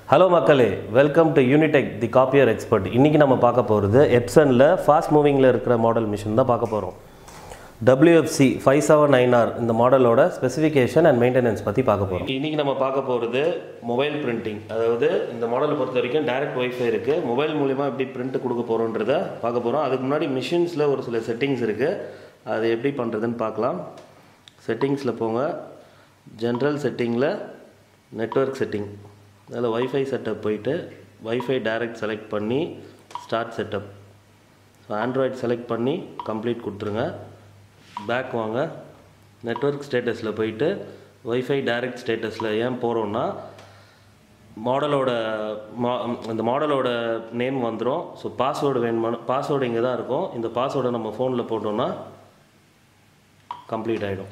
hello மக்களே welcome to Unitech the copier expert இன்றைக்கி நம்ம பார்க்க போகிறது எப்சனில் ஃபாஸ்ட் மூவிங்கில் இருக்கிற மாடல் மிஷின் தான் பார்க்க போகிறோம் WFC five seven nine R இந்த மாடலோட ஸ்பெசிஃபிகேஷன் அண்ட் மெயின்டெனன்ஸ் பற்றி பார்க்க போகிறோம் இன்றைக்கி நம்ம பார்க்க போகிறது மொபைல் பிரிண்டிங் அதாவது இந்த மாடலை பொறுத்த வரைக்கும் டைரக்ட் ஒய்ஃபை இருக்குது மொபைல் மூலிமா எப்படி பிரிண்ட் கொடுக்க போகிறோன்றத பார்க்க போகிறோம் அதுக்கு முன்னாடி மிஷின்ஸில் ஒரு சில செட்டிங்ஸ் இருக்குது அது எப்படி பண்ணுறதுன்னு பார்க்கலாம் செட்டிங்ஸில் போங்க ஜென்ரல் செட்டிங்கில் நெட்வொர்க் செட்டிங் அதில் வைஃபை செட்டப் போயிட்டு வைஃபை டைரக்ட் செலக்ட் பண்ணி start setup so Android select பண்ணி கம்ப்ளீட் கொடுத்துருங்க பேக் வாங்க நெட்வொர்க் ஸ்டேட்டஸில் போயிட்டு வைஃபை டைரக்ட் ஸ்டேட்டஸில் ஏன் போகிறோன்னா மாடலோட மா இந்த மாடலோட நேம் வந்துடும் ஸோ பாஸ்வேர்டு வேணுமா பாஸ்வேர்டு இங்கே தான் இருக்கும் இந்த பாஸ்வேர்டை நம்ம ஃபோனில் போட்டோம்னா கம்ப்ளீட் ஆகிடும்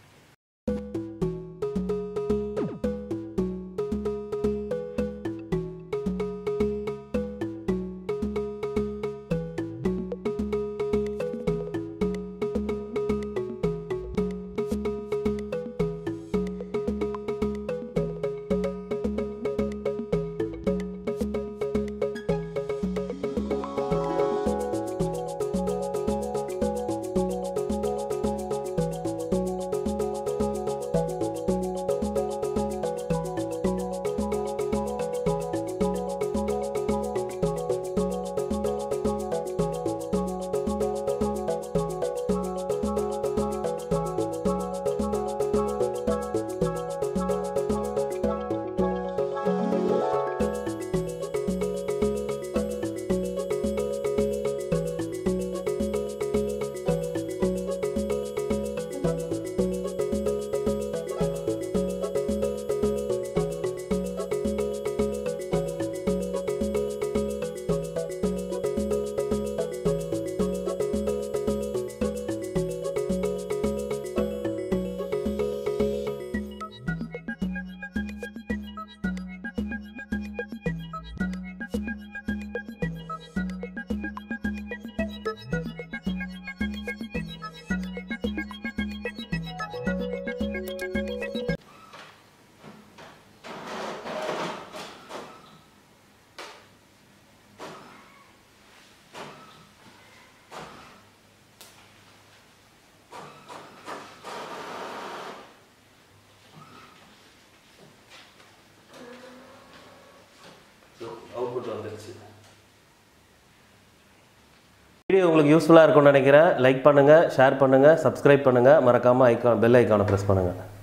ஸோ அவுட்புட் வந்துருச்சு வீடியோ உங்களுக்கு யூஸ்ஃபுல்லாக இருக்கும்னு நினைக்கிறேன் லைக் பண்ணுங்கள் ஷேர் பண்ணுங்கள் சப்ஸ்கிரைப் பண்ணுங்கள் மறக்காமல் ஐக்கான் பெல் ஐக்கானை ப்ரெஸ் பண்ணுங்கள்